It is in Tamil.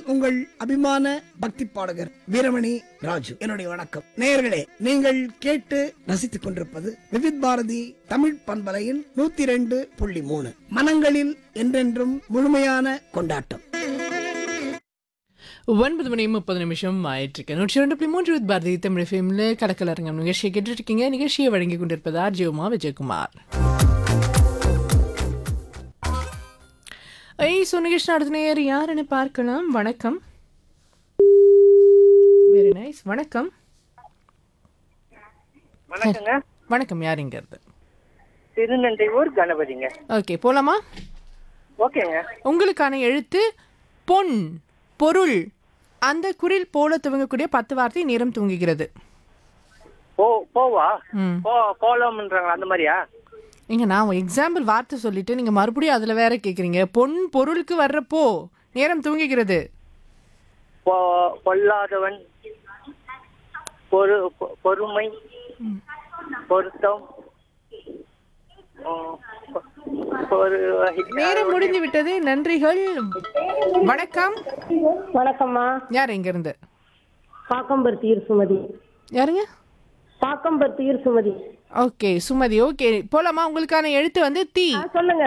உங்கள் அபிமான பக்தி பாடகர் வீரமணி ராஜு என்னுடைய வணக்கம் நேயர்களே நீங்கள் கேட்டு ரசித்துக் கொண்டிருப்பது விவித் பாரதி தமிழ் பண்பலையின் நூத்தி ரெண்டு புள்ளி மூணு மனங்களில் என்றென்றும் முழுமையான கொண்டாட்டம் ஒன்பது மணி முப்பது நிமிஷம் ஆயிட்டிருக்கு நூற்றி ரெண்டு புள்ளி மூன்று வித் பாரதி தமிழ் ஃபிலிமில் கடற்கலரங்கம் நிகழ்ச்சியை கேட்டுருக்கீங்க நிகழ்ச்சியை வழங்கி கொண்டிருப்பது ஆர்ஜிஓமா விஜயகுமார் ஐய் ஸோ நிகழ்ச்சி நடத்தினர் யாருன்னு பார்க்கலாம் வணக்கம் வெரி நைஸ் வணக்கம் வணக்கங்க வணக்கம் யாருங்கிறது திருநன்றையூர் கணபதிங்க ஓகே போலாமா ஓகேங்க உங்களுக்கான எழுத்து பொன் பொருள் அந்த குரில் போல துவங்கக்கூடிய பத்து வார்த்தை நேரம் தூங்குகிறது போ போவா ம் போ போலாம்ன்றாங்களா அந்த மாதிரியா ஏங்க நான் எக்ஸாம்பிள் வார்த்தை சொல்லிட்டு நீங்க மறுபடியும் அதுல வேற கேக்குறீங்க பொன் பொருளுக்கு வர்றப்போ நேரம் தூங்குகிறது பொ பொல்லாதவன் பொறு பொ- பொறுமை பொருத்தம் உம், பொ- ஒரு நேரம் முடிந்து விட்டது நன்றிகள் வணக்கம் வணக்கம்மா யார் எங்க இருந்து பாக்கம்பருத்தியூர் சுமதி யாருங்க பாக்கம்பருத்தியூர் சுமதி ஓகே சுமதி ஓகே போலாமா உங்களுக்கான எழுத்து வந்து தீ ஆ, சொல்லுங்க